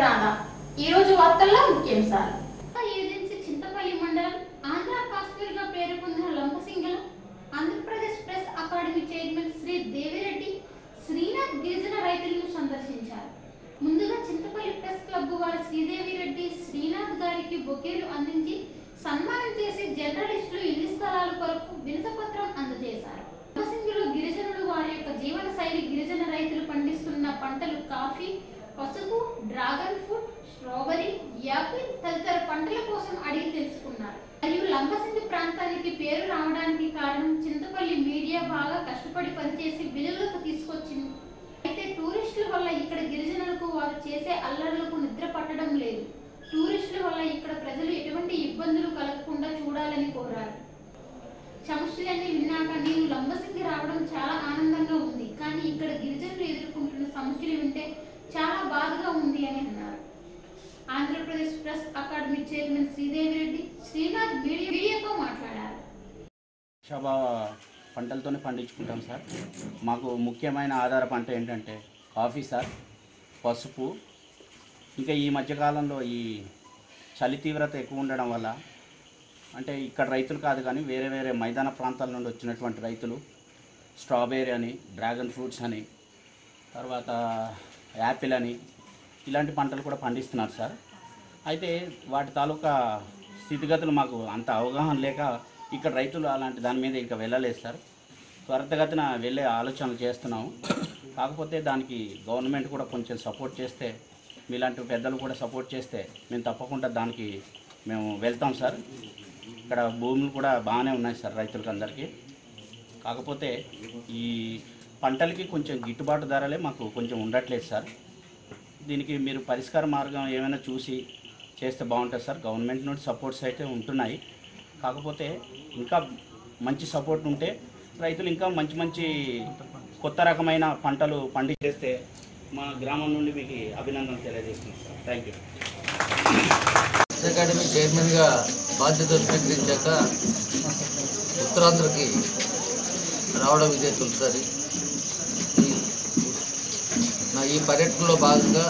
రానా ఈ రోజు వార్తల్లో ముఖ్యాంశాలు ఏజెన్సీ చింతపల్లి మండలం ఆంధ్ర కాశ్మీర్ గా పేరు పొందిన లంబసింగల Andhra Pradesh press academy chairman Shri Devireddy Srinath గిరిజన రైతులను సందర్శించారు ముందుగా చింతపల్లి ప్రెస్ క్లబ్ వారి శ్రీదేవి రెడ్డి శ్రీనాథ్ గారికి బొకేలు అందించి సన్మానం చేసి జర్నలిస్టులు ఇల్లు స్థలాల కొరకు వినతపత్రం అందజేశారు లంబసింగిలో గిరిజనులు వారి యొక్క జీవన శైలి గిరిజన రైతులు పండిస్తున్న పంటలు కాఫీ పసుపు డ్రాగన్ ఫ్రూట్ స్ట్రాబెరీ యాపిల్ తదితర పంటల కోసం అడిగి తెలుసుకున్నారు మరియు లంబసింగి ప్రాంతానికి పేరు రావడానికి కారణం చింతపల్లి మీడియా బాగా కష్టపడి పనిచేసి వెలుగులోకి తీసుకొచ్చింది అయితే టూరిస్టుల వల్ల ఇక్కడ గిరిజనులకు వారు చేసే అల్లర్లకు నిద్ర పట్టడం లేదు టూరిస్టుల వల్ల ఇక్కడ ప్రజలు ఎటువంటి ఇబ్బందులు కలగకుండా చూడాలని కోరారు సమస్యలన్నీ విన్నాక నేను లంబసింగి రావడం చాలా ఆనందంగా ఉంది కానీ ఇక్కడ గిరిజనులు ఎదుర్కొంటున్న సమస్యలు వింటే చాలా బాధగా ఉంది అని అన్నారు Andhra Pradesh press academy chairman Sridevi Reddy Srinath media మీడియాతో మాట్లాడారు శోభ పంటలతోనే పండించుకుంటాం సార్ మాకు ముఖ్యమైన ఆధార పంట ఏంటంటే కాఫీ సార్ పసుపు ఇంకా ఈ మధ్యకాలంలో ఈ చలి తీవ్రత ఎక్కువ ఉండడం వల్ల అంటే ఇక్కడ రైతులు కాదు కానీ వేరే వేరే మైదాన ప్రాంతాల నుండి వచ్చినటువంటి రైతులు స్ట్రాబెర్రీ అని డ్రాగన్ ఫ్రూట్స్ అని తర్వాత యాపిల్ అని ఇలాంటి పంటలు కూడా పండిస్తున్నారు సార్ అయితే వాటి తాలూకా స్థితిగతులు మాకు అంత అవగాహన లేక ఇక్కడ రైతులు అలాంటి దాని మీద ఇంకా వెళ్ళలేదు సార్ త్వరితగతిన వెళ్ళే ఆలోచనలు చేస్తున్నాము కాకపోతే దానికి గవర్నమెంట్ కూడా కొంచెం సపోర్ట్ చేస్తే మీలాంటి పెద్దలు కూడా సపోర్ట్ చేస్తే మేము తప్పకుండా దానికి మేము వెళ్తాం సార్ ఇక్కడ భూములు కూడా బాగానే ఉన్నాయి సార్ రైతులకు అందరికీ కాకపోతే ఈ పంటలకి కొంచెం గిట్టుబాటు ధరలే మాకు కొంచెం ఉండట్లేదు సార్ దీనికి మీరు పరిష్కార మార్గం ఏమైనా చూసి చేస్తే బాగుంటుంది సార్ గవర్నమెంట్ నుండి సపోర్ట్స్ అయితే ఉంటున్నాయి కాకపోతే ఇంకా మంచి సపోర్ట్ ఉంటే రైతులు ఇంకా మంచి మంచి కొత్త రకమైన పంటలు పండించేస్తే మా గ్రామం నుండి మీకు అభినందనలు తెలియజేస్తున్నాం sir thank you press academy చైర్మన్గా బాధ్యతలు స్వీకరించాక ఉత్తరాంధ్రకి రావడం ఇదే తొలిసారి ఈ- నా ఈ పర్యటనలో భాగంగా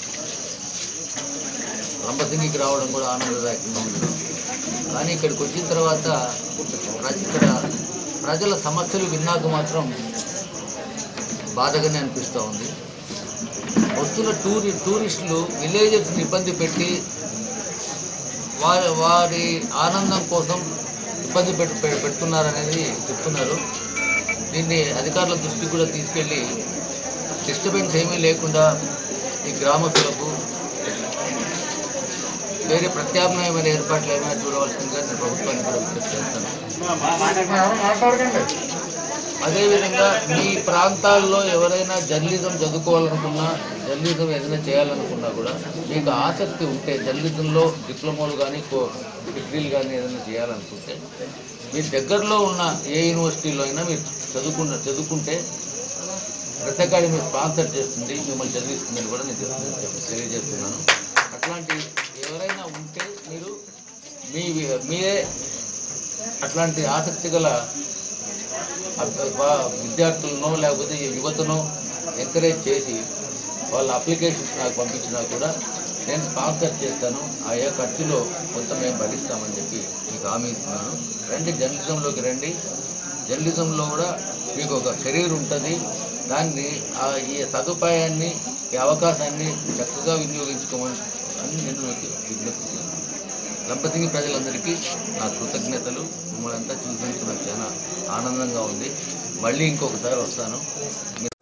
లంబసింగికి రావడం కూడా ఆనందదాయకంగా ఉంది కానీ ఇక్కడికి వచ్చిన తర్వాత ప్ర- ఇక్కడ ప్రజల సమస్యలు విన్నాక మాత్రం బాధగానే అనిపిస్తూ ఉంది వస్తున్న టూరి టూరిస్టులు విలేజెస్ని ఇబ్బంది పెట్టి వారి వారి ఆనందం కోసం ఇబ్బంది పెట్ పె- పెడుతున్నారనేది చెప్తున్నారు దీన్ని అధికారుల దృష్టికి కూడా తీసుకెళ్ళి డిస్టర్బెన్స్ ఏమీ లేకుండా ఈ గ్రామస్తులకు వేరే ప్రత్యామ్నాయమైన ఏర్పాట్లు ఏమైనా చూడవలసిందిగా నేను ప్రభుత్వానికి కూడా విజ్ఞప్తి చేస్తాను అదేవిధంగా మీ ప్రాంతాల్లో ఎవరైనా జర్నలిజం చదువుకోవాలనుకున్నా జర్నలిజం ఏదైనా చేయాలనుకున్నా కూడా మీకు ఆసక్తి ఉంటే జర్నలిజంలో డిప్లొమాలు కానీ డిగ్రీలు కానీ ఏదైనా చేయాలనుకుంటే మీ దగ్గరలో ఉన్న ఏ యూనివర్సిటీలో అయినా మీరు చదువుకున్న చదువుకుంటే ప్రెస్ అకాడమీ స్పాన్సర్ చేస్తుంది మిమ్మల్ని చదివిస్తుందని కూడా నేను చెప్ తెలియజేస్తున్నాను అట్లాంటి ఎవరైనా ఉంటే మీరు మీ మీరే అట్లాంటి ఆసక్తి గల అబ్బ- వా- విద్యార్థులను లేకపోతే ఈ యువతను ఎంకరేజ్ చేసి వాళ్ళ అప్లికేషన్స్ నాకు పంపించినా కూడా నేను స్పాన్సర్ చేస్తాను ఆయా ఖర్చులో కొంత మేము భరిస్తామని చెప్పి మీకు హామీ ఇస్తున్నాను రండి జర్నలిజంలోకి రండి జర్నలిజంలో కూడా మీకు ఒక కెరీర్ ఉంటుంది దాన్ని ఆ ఈ సదుపాయాన్ని ఈ అవకాశాన్ని చక్కగా వినియోగించుకోమని అని నేను మీకు విజ్ఞప్తి చేస్తున్నాను లంబసింగి ప్రజలందరికీ నా కృతజ్ఞతలు మిమ్మల్ని అంతా చూసినందుకు నాకు చాలా ఆనందంగా ఉంది మళ్ళీ ఇంకొకసారి వస్తాను